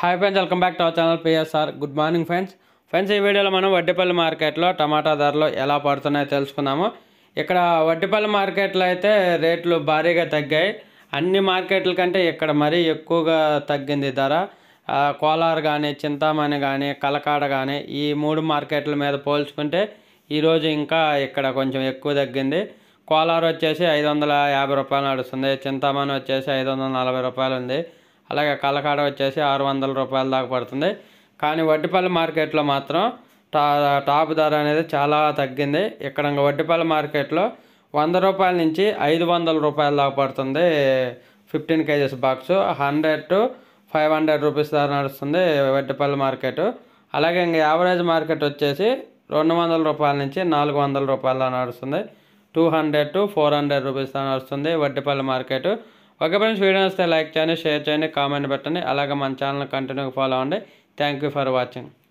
hi friends welcome back to our channel PSR good morning friends friends ఈ వీడియోలో మనం వడ్డిపల్లి మార్కెట్లో టమాటా ధరలు ఎలా పడుతున్నాయో తెలుసుకుందాము ఇక్కడ వడ్డిపల్లి మార్కెట్లో అయితే రేట్లు భారీగా తగ్గాయి అన్ని మార్కెట్ల కంటే ఇక్కడ మరీ ఎక్కువగా తగ్గింది ధర ఆ, కోలార్ కానీ చింతామణి కానీ కలకాడ కానీ ఈ మూడు మార్కెట్ల మీద పోల్చుకుంటే ఈరోజు ఇంకా ఇక్కడ కొంచెం ఎక్కువ తగ్గింది కోలార్ వచ్చేసి ఐదు వందల యాభై రూపాయలు నడుస్తుంది చింతామణి వచ్చేసి ఐదు వందల నలభై రూపాయలు ఉంది అలాగే కలకాడ వచ్చేసి ఆరు వందల రూపాయల దాకా పడుతుంది కానీ వడ్డిపల్లి మార్కెట్లో మాత్రం టా టాప్ ధర అనేది చాలా తగ్గింది ఇక్కడ ఇంకా వడ్డిపల్లి మార్కెట్లో వంద రూపాయల నుంచి ఐదు వందల రూపాయల దాకా పడుతుంది fifteen KGs box hundred to five hundred rupees దాకా నడుస్తుంది వడ్డిపల్లి మార్కెట్ అలాగే ఇంకా యావరేజ్ మార్కెట్ వచ్చేసి రెండు వందల రూపాయల నుంచి నాలుగు వందల రూపాయల దాకా నడుస్తుంది two hundred to four hundred rupees దాకా నడుస్తుంది Vaddipalli market okay friends video వస్తే లైక్ చేయండి షేర్ చేయండి కామెంట్ పెట్టండి అలాగే మన ఛానల్ కంటిన్యూగా ఫాలో అవ్వండి థ్యాంక్ యూ ఫర్ వాచింగ్